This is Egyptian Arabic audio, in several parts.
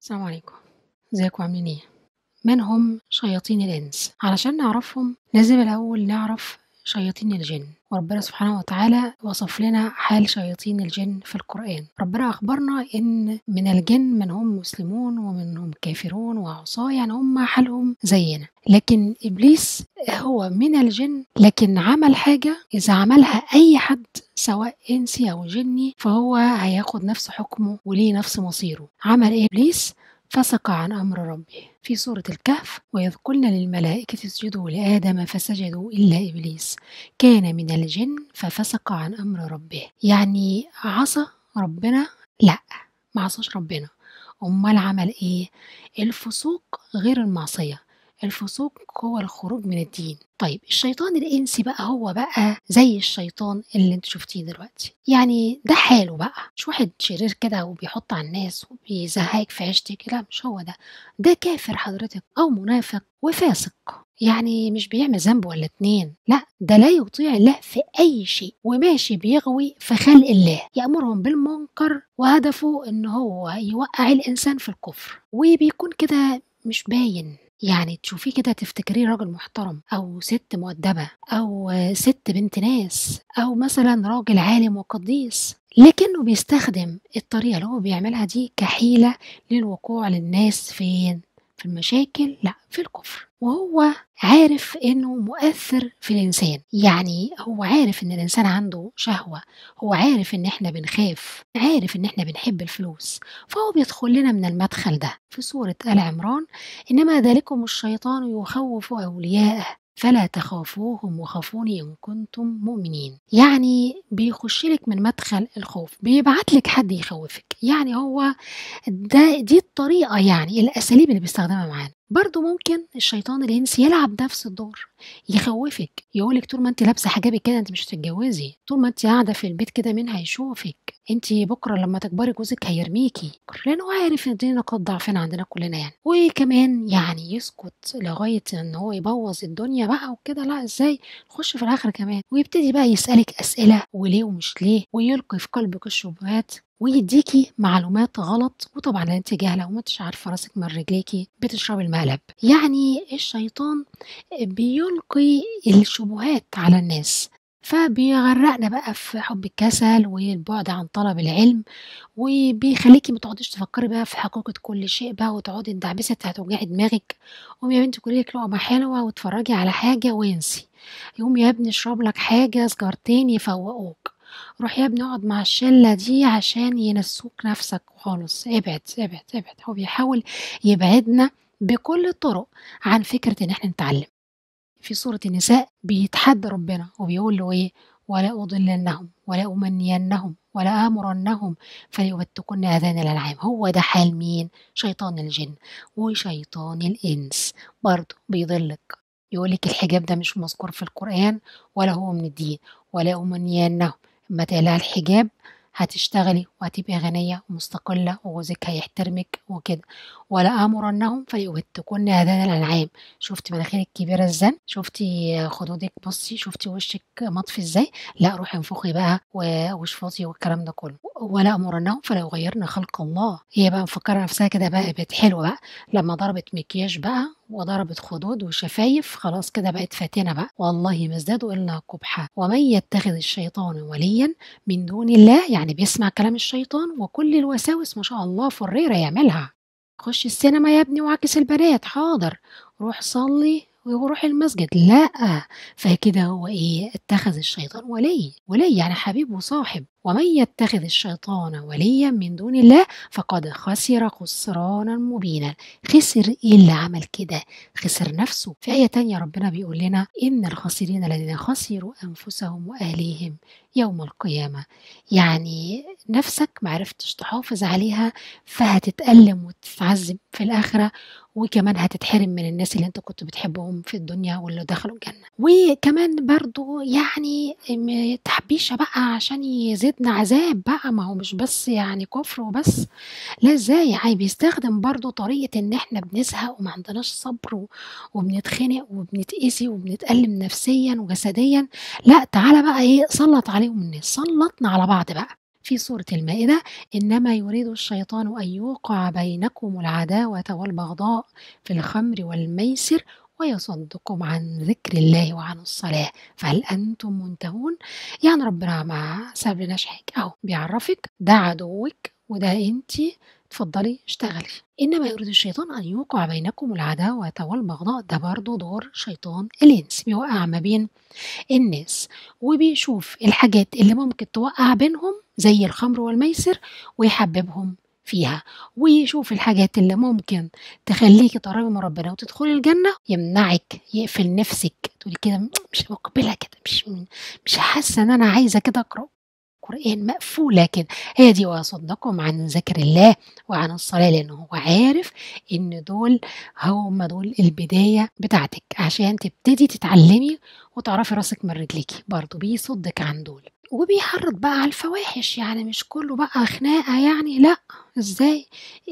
السلام عليكم ازيكم عاملين ايه من هم شياطين الانس علشان نعرفهم لازم الاول نعرف شياطين الجن وربنا سبحانه وتعالى وصف لنا حال شياطين الجن في القرآن ربنا أخبرنا إن من الجن من هم مسلمون ومنهم كافرون وعصاة يعني هم حالهم زينا لكن إبليس هو من الجن لكن عمل حاجة إذا عملها أي حد سواء إنسي أو جني فهو هياخد نفس حكمه وليه نفس مصيره عمل إيه إبليس فسق عن أمر ربه في سورة الكهف وإذ قلنا للملائكة اسجدوا لآدم فسجدوا إلا إبليس كان من الجن ففسق عن أمر ربه يعني عصى ربنا لا ما عصاش ربنا أمال عمل إيه الفسوق غير المعصية الفسوق هو الخروج من الدين طيب الشيطان الانسي بقى هو بقى زي الشيطان اللي انت شفتيه دلوقتي يعني ده حاله بقى مش واحد شرير كده وبيحط على الناس وبيزهقك في عيشتك لا مش هو ده ده كافر حضرتك او منافق وفاسق يعني مش بيعمل ذنب ولا اتنين لا ده لا يطيع الله في اي شيء وماشي بيغوي في خلق الله يامرهم بالمنكر وهدفه ان هو يوقع الانسان في الكفر وبيكون كده مش باين يعني تشوفيه كده تفتكريه راجل محترم او ست مؤدبه او ست بنت ناس او مثلا راجل عالم وقديس لكنه بيستخدم الطريقه اللي هو بيعملها دي كحيله للوقوع للناس فين في المشاكل لا في الكفر وهو عارف انه مؤثر في الانسان يعني هو عارف ان الانسان عنده شهوه هو عارف ان احنا بنخاف عارف ان احنا بنحب الفلوس فهو بيدخل لنا من المدخل ده في سوره ال عمران انما ذلكم الشيطان يخوف اولياءه فلا تخافوهم وخافوني إن كنتم مؤمنين يعني بيخش لك من مدخل الخوف بيبعت لك حد يخوفك يعني هو ده دي الطريقة يعني الأساليب اللي بيستخدمها معانا برضه ممكن الشيطان الانسي يلعب نفس الدور يخوفك يقولك طول ما انت لابسه حجابك كده انت مش هتتجوزي طول ما انت قاعده في البيت كده مين هيشوفك انت بكره لما تكبري جوزك هيرميكي لانه عارف ان دي نقاط ضعفنا عندنا كلنا يعني وكمان يعني يسكت لغايه ان هو يبوظ الدنيا بقى وكده لا ازاي نخش في الاخر كمان ويبتدي بقى يسالك اسئله وليه ومش ليه ويلقي في قلبك الشبهات ويديكي معلومات غلط وطبعا انت جاهله وما انتش عارفه راسك من رجليكي بتشربي المقلب يعني الشيطان بيلقي الشبهات على الناس فبيغرقنا بقى في حب الكسل والبعد عن طلب العلم وبيخليكي ما تقعديش تفكري بقى في حقيقة كل شيء بقى وتقعدي الدعبسة هتوجعي دماغك قومي يا بنتي كلي لك لقمة حلوة واتفرجي على حاجة وانسي يقوم يا ابني اشرب لك حاجة سجارتين يفوقوك روح يا ابني اقعد مع الشلة دي عشان ينسوك نفسك خالص ابعد ابعد ابعد هو بيحاول يبعدنا بكل الطرق عن فكرة ان احنا نتعلم في سورة النساء بيتحدى ربنا وبيقول له ايه ولا أضلنهم ولا أمنينهم ولا آمرنهم فليبتكن آذان الأنعام هو ده حال مين شيطان الجن وشيطان الإنس برضه بيضلك يقولك الحجاب ده مش مذكور في القرآن ولا هو من الدين ولا أمنينهم اما تقلع الحجاب هتشتغلي وهتبقي غنية ومستقلة وجوزك هيحترمك وكده ولا آمرنهم فليبتكن آذان الأنعام شفتي مناخيرك كبيرة ازاي شفتي خدودك بصي شفتي وشك مطفي ازاي لا روحي انفخي بقى واشفطي والكلام ده كله ولا أمرنهم فلا يغيرن خلق الله هي بقى مفكرة نفسها كده بقى بقت حلوة بقى لما ضربت مكياج بقى وضربت خدود وشفايف خلاص كده بقت فاتنة بقى والله ما ازدادوا إلا قبحا ومن يتخذ الشيطان وليا من دون الله يعني بيسمع كلام الشيطان وكل الوساوس ما شاء الله فريرة يعملها خش السينما يا ابني وعكس البنات حاضر روح صلي ويروح المسجد لا فكده هو ايه اتخذ الشيطان ولي ولي يعني حبيب وصاحب ومن يتخذ الشيطان وليا من دون الله فقد خسر خسرانا مبينا خسر ايه اللي عمل كده خسر نفسه في آية تانية ربنا بيقول لنا إن الخاسرين الذين خسروا أنفسهم وأهليهم يوم القيامة يعني نفسك معرفتش تحافظ عليها فهتتألم وتتعذب في الآخرة وكمان هتتحرم من الناس اللي انت كنت بتحبهم في الدنيا واللي دخلوا الجنة وكمان برضو يعني تحبيشة بقى عشان يزيدنا عذاب بقى ما هو مش بس يعني كفر وبس لا ازاي يعني بيستخدم برضو طريقة ان احنا بنزهق وما عندناش صبر وبنتخنق وبنتأذي وبنتألم نفسيا وجسديا لا تعالى بقى ايه سلط عليهم الناس سلطنا على بعض بقى في سورة المائدة إنما يريد الشيطان أن يوقع بينكم العداوة والبغضاء في الخمر والميسر ويصدكم عن ذكر الله وعن الصلاة فهل أنتم منتهون؟ يعني ربنا ما سابلناش حاجة أهو بيعرفك ده عدوك وده أنت اتفضلي اشتغلي إنما يريد الشيطان أن يوقع بينكم العداوة والبغضاء ده برضه دور شيطان الإنس بيوقع ما بين الناس وبيشوف الحاجات اللي ممكن توقع بينهم زي الخمر والميسر ويحببهم فيها ويشوف الحاجات اللي ممكن تخليكي تقربي من ربنا وتدخلي الجنة يمنعك يقفل نفسك تقولي كده مش مقبلة كده مش مش حاسة إن أنا عايزة كده أقرأ قرآن مقفولة كده هي دي ويصدكم عن ذكر الله وعن الصلاة لأنه هو عارف إن دول هم دول البداية بتاعتك عشان تبتدي تتعلمي وتعرفي راسك من رجليكي برضه بيصدك عن دول وبيحرض بقى على الفواحش يعني مش كله بقى خناقة يعني لا ازاي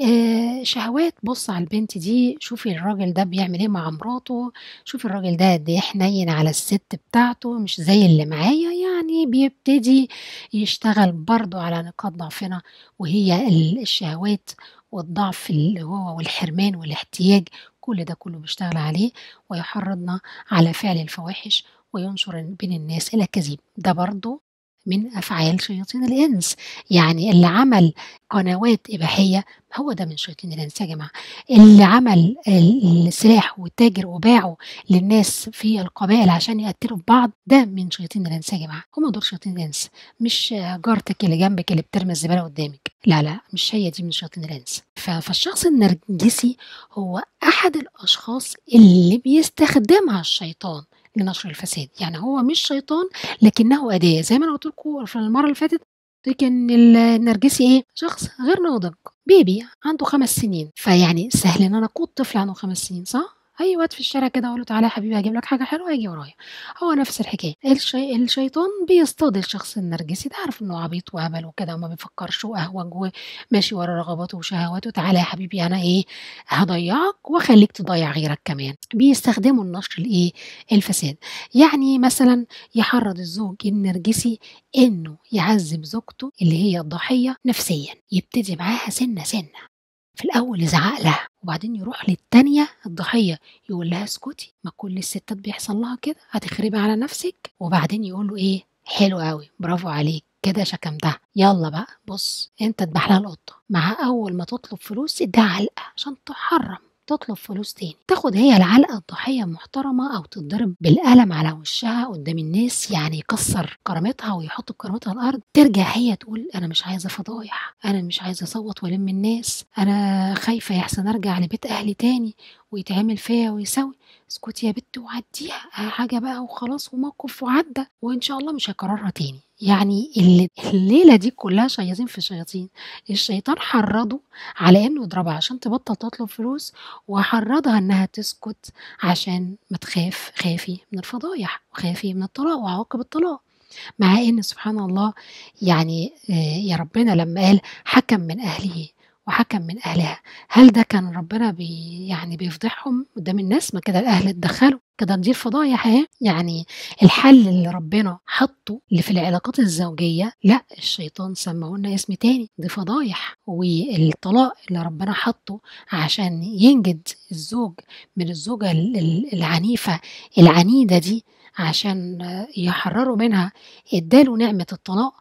آه شهوات بص على البنت دي شوفي الراجل ده بيعمل ايه مع مراته شوفي الراجل ده قد ايه حنين على الست بتاعته مش زي اللي معايا يعني بيبتدي يشتغل برضه على نقاط ضعفنا وهي الشهوات والضعف اللي هو والحرمان والاحتياج كل ده كله بيشتغل عليه ويحرضنا على فعل الفواحش وينشر بين الناس إلى كذب ده برضه من أفعال شياطين الإنس يعني اللي عمل قنوات إباحية هو ده من شياطين الإنس يا جماعة اللي عمل السلاح وتاجر وباعه للناس في القبائل عشان يقتلوا في بعض ده من شياطين الإنس يا جماعة هم دول شياطين الإنس مش جارتك اللي جنبك اللي بترمي الزبالة قدامك لا لا مش هي دي من شياطين الإنس فالشخص النرجسي هو أحد الأشخاص اللي بيستخدمها الشيطان لنشر الفساد يعني هو مش شيطان لكنه أداة زي ما أنا قلت لكم في المرة اللي فاتت قلت ان النرجسي ايه شخص غير ناضج بيبي عنده خمس سنين فيعني سهل ان انا اقود طفل عنده خمس سنين صح اي وقت في الشارع كده اقول له تعالى يا حبيبي هجيب لك حاجه حلوه يجي ورايا هو نفس الحكايه الشي... الشيطان بيصطاد الشخص النرجسي ده عارف انه عبيط وهبل وكده وما بيفكرش واهوج وماشي ورا رغباته وشهواته تعالى يا حبيبي انا ايه هضيعك واخليك تضيع غيرك كمان بيستخدموا النشر الايه الفساد يعني مثلا يحرض الزوج النرجسي انه يعذب زوجته اللي هي الضحيه نفسيا يبتدي معاها سنه سنه في الأول يزعق لها وبعدين يروح للتانية الضحية يقول لها اسكتي ما كل الستات بيحصل لها كده هتخربي على نفسك وبعدين يقول له ايه حلو قوي برافو عليك كده شكمتها يلا بقى بص انت تذبح لها القطة مع أول ما تطلب فلوس اديها علقة عشان تحرم تطلب فلوس تاني تاخد هي العلقة الضحية محترمة أو تتضرب بالقلم على وشها قدام الناس يعني يكسر كرامتها ويحط كرامتها على الأرض ترجع هي تقول أنا مش عايزة فضايح أنا مش عايزة أصوت وألم الناس أنا خايفة يحسن أرجع لبيت أهلي تاني ويتعمل فيا ويسوي اسكتي يا بت وعديها حاجة بقى وخلاص وموقف وعدى وإن شاء الله مش هكررها تاني يعني الليلة دي كلها شياطين في شياطين الشيطان حرضه على انه يضربها عشان تبطل تطلب فلوس وحرضها انها تسكت عشان ما تخاف خافي من الفضايح وخافي من الطلاق وعواقب الطلاق مع ان سبحان الله يعني يا ربنا لما قال حكم من اهله وحكم من اهلها هل ده كان ربنا بي يعني بيفضحهم قدام الناس ما كده الاهل اتدخلوا كده دي فضايح اهي يعني الحل اللي ربنا حطه اللي في العلاقات الزوجيه لا الشيطان سماه لنا اسم تاني دي فضايح والطلاق اللي ربنا حطه عشان ينجد الزوج من الزوجه العنيفه العنيده دي عشان يحرروا منها اداله نعمه الطلاق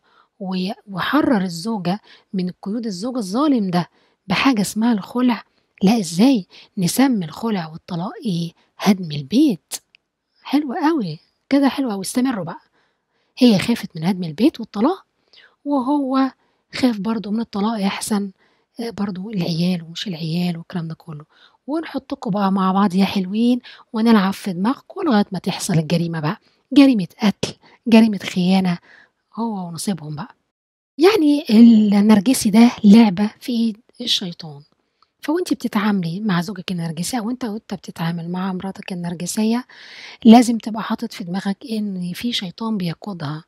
وحرر الزوجة من قيود الزوج الظالم ده بحاجة اسمها الخلع لا ازاي نسمي الخلع والطلاق ايه هدم البيت حلو قوي كده حلو قوي استمروا بقى هي خافت من هدم البيت والطلاق وهو خاف برضو من الطلاق يحسن برضو العيال ومش العيال والكلام ده كله ونحطكم بقى مع بعض يا حلوين ونلعب في دماغكم لغايه ما تحصل الجريمه بقى جريمه قتل جريمه خيانه هو ونصيبهم بقى يعني النرجسي ده لعبة في ايد الشيطان فوأنتِ بتتعاملي مع زوجِك النرجسي أو أنت وأنت بتتعامل مع مراتك النرجسية، لازم تبقى حاطط في دماغك إن في شيطان بيقودها،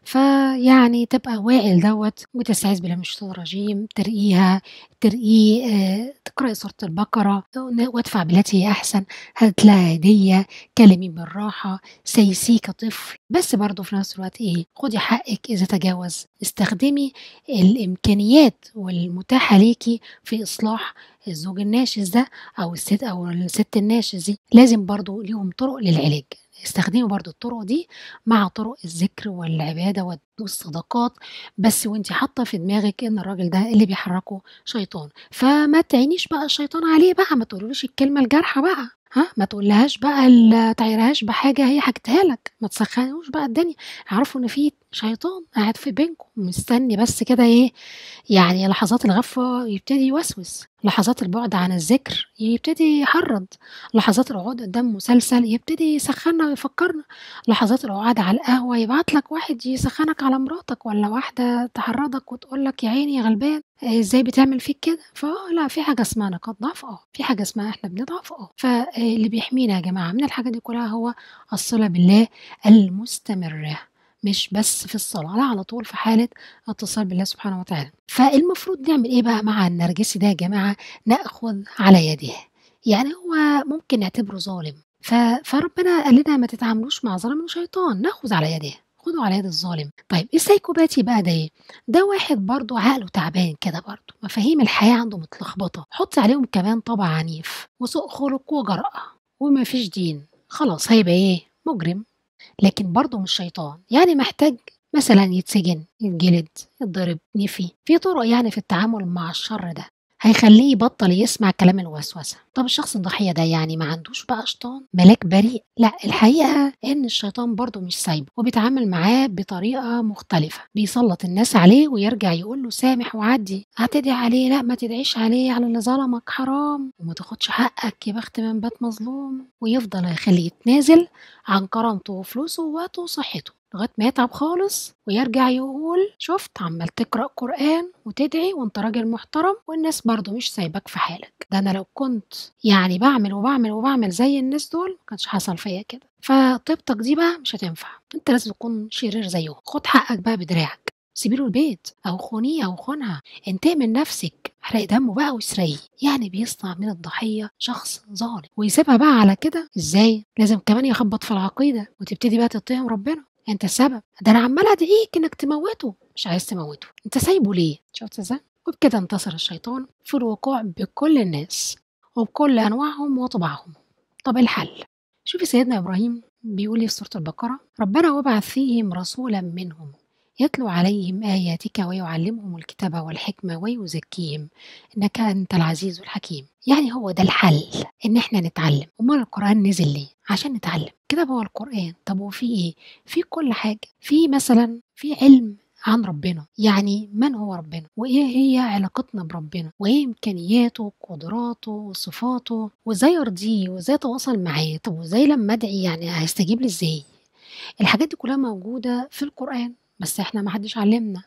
فيعني تبقى واعي لدوّة وتستعيذ بالله من الشيطان الرجيم، ترقيها، ترقيه آآ تقرأي سورة البقرة وادفع بالتي هي أحسن، هات لها هدية، كلميه بالراحة، سايسيه كطفل، بس برضه في نفس الوقت إيه، خدي حقِك إذا تجاوز، استخدمي الإمكانيات والمتاحة ليكِ في إصلاح الزوج الناشز ده أو الست أو الست الناشز دي، لازم برضه ليهم طرق للعلاج، استخدمي برضه الطرق دي مع طرق الذكر والعبادة والد والصدقات، بس وأنتِ حاطة في دماغِك إن الراجل ده اللي بيحركه شيطان، فما تعينيش بقى الشيطان عليه بقى، ما تقوليلوش الكلمة الجارحة بقى، ها، ما تقولهاش بقى ال تعايرهاش بحاجة هي حكتها لك، ما تسخنوش بقى الدنيا، اعرفوا إن في شيطان قاعد في بينكم مستني بس كده إيه، يعني لحظات الغفوة يبتدي يوسوس، لحظات البعد عن الذكر يبتدي يحرض، لحظات القعود قدام مسلسل يبتدي يسخّنا ويفكّرنا، لحظات القعاد على القهوة يبعت لك واحد يسخّنك على مراتك والّا واحدة تحرّضك وتقول لك يا عيني يا غلبان إزاي بتعمل فيك كده؟ فآه لأ في حاجة اسمها نقاط ضعف آه، في حاجة اسمها إحنا بنضعف آه، فاللي بيحمينا يا جماعة من الحاجات دي كلّها هو الصلة بالله المستمرة، مش بس في الصلاة، لا على طول في حالة اتصال بالله سبحانه وتعالى. فالمفروض نعمل إيه بقى مع النرجسي ده يا جماعة؟ نأخذ على يده، يعني هو ممكن نعتبره ظالم، ف فربنا قال لنا ما تتعاملوش مع ظالم شيطان، نأخذ على يده، خدوا على يد الظالم. طيب السايكوباتي بقى ده إيه؟ ده واحد برضه عقله تعبان كده برضه، مفاهيم الحياة عنده متلخبطة، حُطّي عليهم كمان طبع عنيف وسوء خُلق وجرأة وما فيش دين، خلاص هيبقى إيه؟ مجرم، لكن برضه مش شيطان، يعني محتاج مثلًا يتسجن، يتجلد، يتضرب، يفي، في طرق يعني في التعامل مع الشر ده، هيخلّيه يبطّل يسمع كلام الوسوسة. طب الشخص الضحية ده يعني ما عندوش بقى شيطان، ملاك بريء، لأ الحقيقة إن الشيطان برضه مش سايبه وبيتعامل معاه بطريقة مختلفة، بيسلّط الناس عليه ويرجع يقول له سامح وعدّي، هتدعي عليه، لأ ما تدعيش عليه على اللي ظلمك حرام وما تاخدش حقك يا بخت من بات مظلوم، ويفضل يخلّيه يتنازل عن كرامته وفلوسه ووقته وصحته، لغاية ما يتعب خالص ويرجع يقول شُفت عمّال تقرأ قرآن وتدعي وأنت راجل محترم والناس برضه مش سايباك في حالك، ده أنا لو كنت يعني باعمل وباعمل وباعمل زي الناس دول ما كانش حصل فيّا كده، فطيبتك دي بقى مش هتنفع، أنت لازم تكون شرير زيّهم، خُد حقك بقى بدراعك، سيبي له البيت أو خونيه أو خونها، انتقمي من نفسِك، احرقي دمه بقى واسرقيه، يعني بيصنع من الضحية شخص ظالم ويسيبها بقى على كده إزاي؟ لازم كمان يخبّط في العقيدة وتبتدي بقى تتهم ربنا، أنت السبب، ده أنا عمّالة أدعيك إنك تموّته، مش عايز تموّته، أنت سايبه ليه؟ شُفت إزاي؟ وبكده انتصر الشيطان في الوقوع بكل الناس وبكل أنواعهم وطباعهم. طب الحل؟ شوفي سيدنا إبراهيم بيقول إيه في سورة البقرة: ربنا وابعث فيهم رسولًا منهم يتلو عليهم آياتك ويعلمهم الكتاب والحكمة ويزكيهم إنك أنت العزيز الحكيم. يعني هو ده الحل إن إحنا نتعلم، أمال القرآن نزل ليه؟ عشان نتعلم، كتاب هو القرآن، طب وفي إيه؟ في كل حاجة، في مثلًا في علم عن ربنا، يعني من هو ربنا؟ وإيه هي علاقتنا بربنا؟ وإيه إمكانياته وقدراته وصفاته وإزاي أرضيه وإزاي أتواصل معاه؟ طب وإزاي لما أدعي يعني هيستجيب لي إزاي؟ الحاجات دي كلها موجودة في القرآن بس إحنا ما حدش علمنا،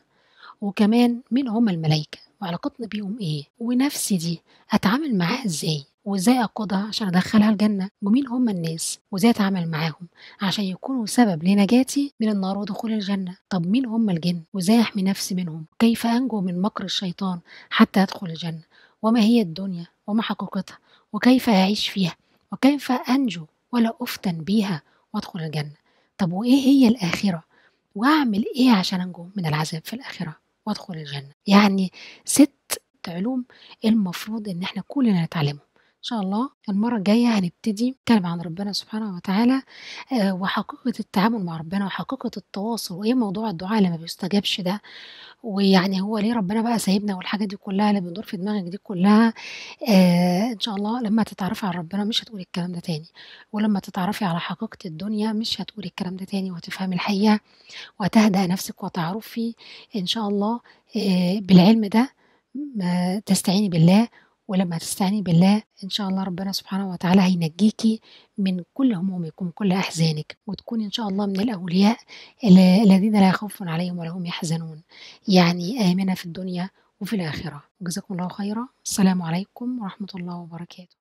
وكمان مين هم الملايكة وعلاقتنا بيهم إيه؟ ونفسي دي أتعامل معاها إزاي؟ وإزاي أقودها عشان أدخلها الجنة؟ ومين هم الناس؟ وإزاي أتعامل معاهم عشان يكونوا سبب لنجاتي من النار ودخول الجنة؟ طب مين هم الجن؟ وإزاي أحمي نفسي منهم؟ كيف أنجو من مكر الشيطان حتى أدخل الجنة؟ وما هي الدنيا؟ وما حقيقتها؟ وكيف أعيش فيها؟ وكيف أنجو ولا أفتن بيها وأدخل الجنة؟ طب وإيه هي الآخرة؟ وأعمل إيه عشان أنجو من العذاب في الآخرة وأدخل الجنة؟ يعني ست علوم المفروض إن إحنا كلنا نتعلمهم. إن شاء الله المرة الجاية هنبتدي نتكلم عن ربنا سبحانه وتعالى آآ وحقيقة التعامل مع ربنا وحقيقة التواصل وإيه موضوع الدعاء اللي ما بيستجابش ده، ويعني هو ليه ربنا بقى سايبنا والحاجات دي كلها اللي بتدور في دماغك دي كلها آآ إن شاء الله لما تتعرفي على ربنا مش هتقولي الكلام ده تاني، ولما تتعرفي على حقيقة الدنيا مش هتقولي الكلام ده تاني وهتفهمي الحقيقة وهتهدأ نفسِك وتعرفي إن شاء الله آآ بالعلم ده ما تستعيني بالله، ولما تستعيني بالله إن شاء الله ربنا سبحانه وتعالى هينجيكِ من كل همومِك ومن كل أحزانِك، وتكوني إن شاء الله من الأولياء ال الذين لا خوف عليهم ولا هم يحزنون، يعني آمنة في الدنيا وفي الآخرة جزاكم الله خيرا السلام عليكم ورحمة الله وبركاته